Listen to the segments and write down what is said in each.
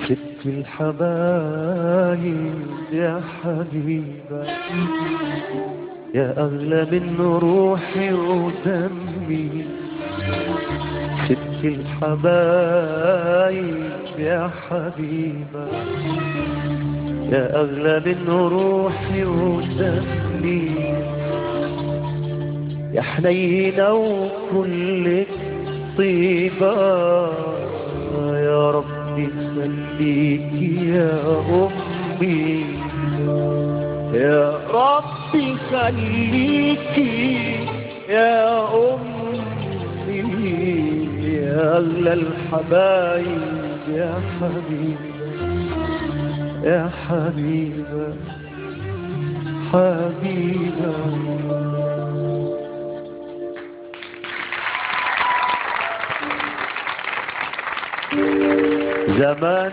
ست الحبايب يا حبيبة يا أغلى من روحي ودمي ست الحبايب يا حبيبة يا أغلى من روحي ودمي يا حنينة وكلك طيبة يا ربي خليكي يا أمي يا ربي خليكي يا أمي يا أغلى الحبايب يا حبيبة يا حبيبة حبيبة زمان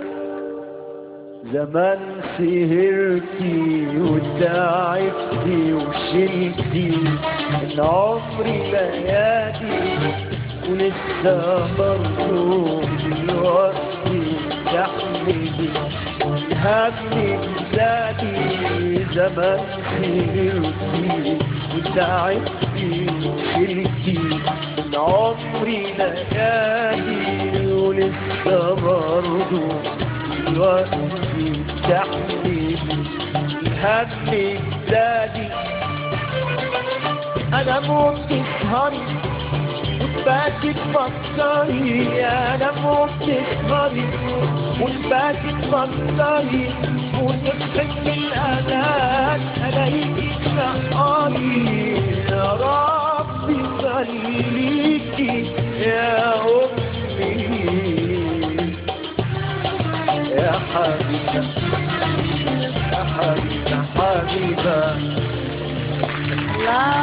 زمان سهرتي وتعبتي وشلتي من عمري ليالي ولسه برضه دلوقتي تحملي همي بزادي زمان سهرتي وتعبتي وشلتي من عمري ليالي ولسه برضه دلوقتي تحملي همي بزادي انا موت تسهري وتباتي تفكري انا موت تسهري وتباتي تفكري وتفهم الاذان الاقيكي تنقري يا ربي خليكي يا امي يا حبيبه يا حبيبه حبيبه لا